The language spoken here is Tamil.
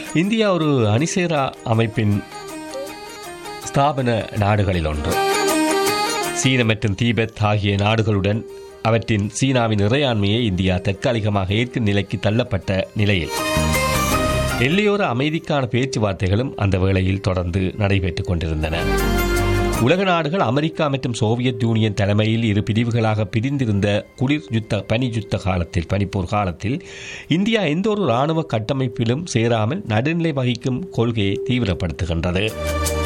இந்தியா ஒரு அணிசேரா அமைப்பின் ஸ்தாபன நாடுகளில் ஒன்று சீன மற்றும் தீபெத் ஆகிய நாடுகளுடன் அவற்றின் சீனாவின் இறையாண்மையை இந்தியா தற்காலிகமாக ஏற்கும் நிலைக்கு தள்ளப்பட்ட நிலையில் எல்லையோர அமைதிக்கான பேச்சுவார்த்தைகளும் அந்த வேளையில் தொடர்ந்து நடைபெற்றுக் கொண்டிருந்தன உலக நாடுகள் அமெரிக்கா மற்றும் சோவியத் யூனியன் தலைமையில் இரு பிரிவுகளாக பிரிந்திருந்த குளிர் யுத்த பனி யுத்த காலத்தில் பனிப்போர் காலத்தில் இந்தியா எந்த ஒரு இராணுவ கட்டமைப்பிலும் சேராமல் நடுநிலை வகிக்கும் கொள்கையை தீவிரப்படுத்துகின்றது